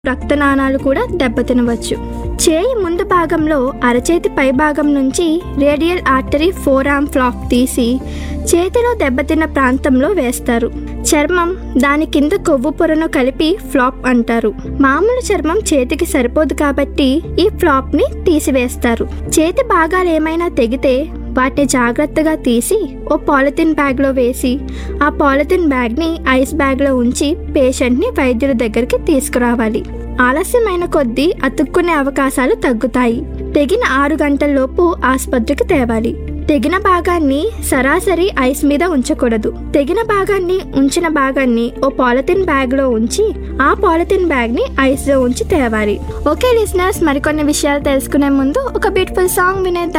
రక్తనాళాలు కూడా దెబ్బతినవచ్చు చేయి ముందు భాగంలో అరచేతి పై భాగం నుంచి radial artery forearm flap తీసి చేతిలో దెబ్బతిన్న ప్రాంతంలో వేస్తారు చర్మం దాని కింద కొవ్వు పొరను కలిపి ఫ్లాప్ అంటారు మామూలు చర్మం చేతికి సరిపోదు కాబట్టి ఈ ఫ్లాప్ ని తీసివేస్తారు చేతి భాగాలు ఏమైనా తెగితే వాటిని జాగ్రత్తగా తీసి ఓ పాలిథిన్ బ్యాగ్లో వేసి ఆ పాలిథిన్ బ్యాగ్ని ఐస్ బ్యాగ్లో ఉంచి పేషెంట్ని వైద్యుల దగ్గరికి తీసుకురావాలి ఆలస్యమైన కొద్దీ అతుక్కునే అవకాశాలు తగ్గుతాయి తెగిన ఆరు గంటల్లోపు ఆసుపత్రికి తేవాలి తెగిన భాగాన్ని సరాసరి ఐస్ మీద ఉంచకూడదు తెగిన భాగాన్ని ఉంచిన భాగాన్ని ఓ పాలిథిన్ బ్యాగ్లో ఉంచి ఆ పాలిథిన్ బ్యాగ్ని ఐస్లో ఉంచి తేవాలి ఓకే లిసినర్స్ మరికొన్ని విషయాలు తెలుసుకునే ముందు ఒక బ్యూటిఫుల్ సాంగ్ వినేద్దాం